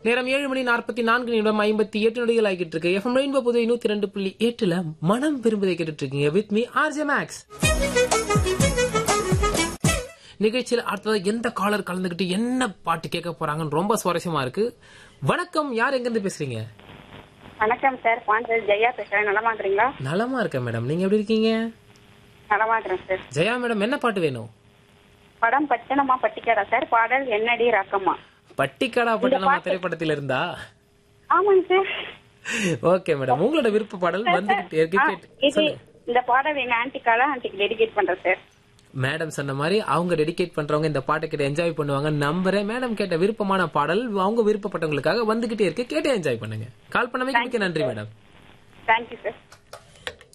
நேரம் ஏழு மணி நாற்பத்தி நான்கு நிமிடம் ஐம்பத்தி எட்டு நொடிகள் ஆகிட்டு இருக்கு எஃப்எம் ரெயின்போ புதுவை நூத்தி ரெண்டு புள்ளி எட்டுல மனம் விரும்புதை கேட்டுட்டு இருக்கீங்க வித் மீ ஆர்ஜே மேக்ஸ் நிகழ்ச்சியில் அடுத்தது எந்த காலர் கலந்துகிட்டு என்ன பாட்டு கேட்க போறாங்கன்னு ரொம்ப சுவாரஸ்யமா இருக்கு வணக்கம் யார் எங்க இருந்து பேசுறீங்க வணக்கம் சார் பாண்டல் ஜெயா பேசுறேன் நலமா இருக்கிறீங்களா நலமா இருக்கேன் மேடம் நீங்க எப்படி இருக்கீங்க நலமா இருக்கிறேன் சார் ஜெயா மேடம் என்ன பாட்டு வேணும் படம் பட்டணமா பட்டிக்காடா சார் பாடல் என்னடி ரக்கமா பட்டிக்காடா பட்டணமா திரைப்படத்தில் இருந்தா ஆமாங்க சார் ஓகே மேடம் உங்களோட விருப்ப பாடல் வந்துகிட்டு இருக்கு ஆ, கேட்டு- இது சொல்லுங்க இந்த பாடல் எங்க ஆன்டிக்கால ஆன்டிக்கு டெடிகேட் பண்றேன் சார் மேடம் சொன்ன மாதிரி அவங்க டெடிகேட் பண்றவங்க இந்த பாட்டை கேட்டு என்ஜாய் பண்ணுவாங்க நம்புறேன் மேடம் கேட்ட விருப்பமான பாடல் அவங்க விருப்பப்பட்டவங்களுக்காக வந்துகிட்டே இருக்கு கேட்டு என்ஜாய் பண்ணுங்க கால் பண்ணவே மிக்க நன்றி மேடம் தேங்க்யூ சார்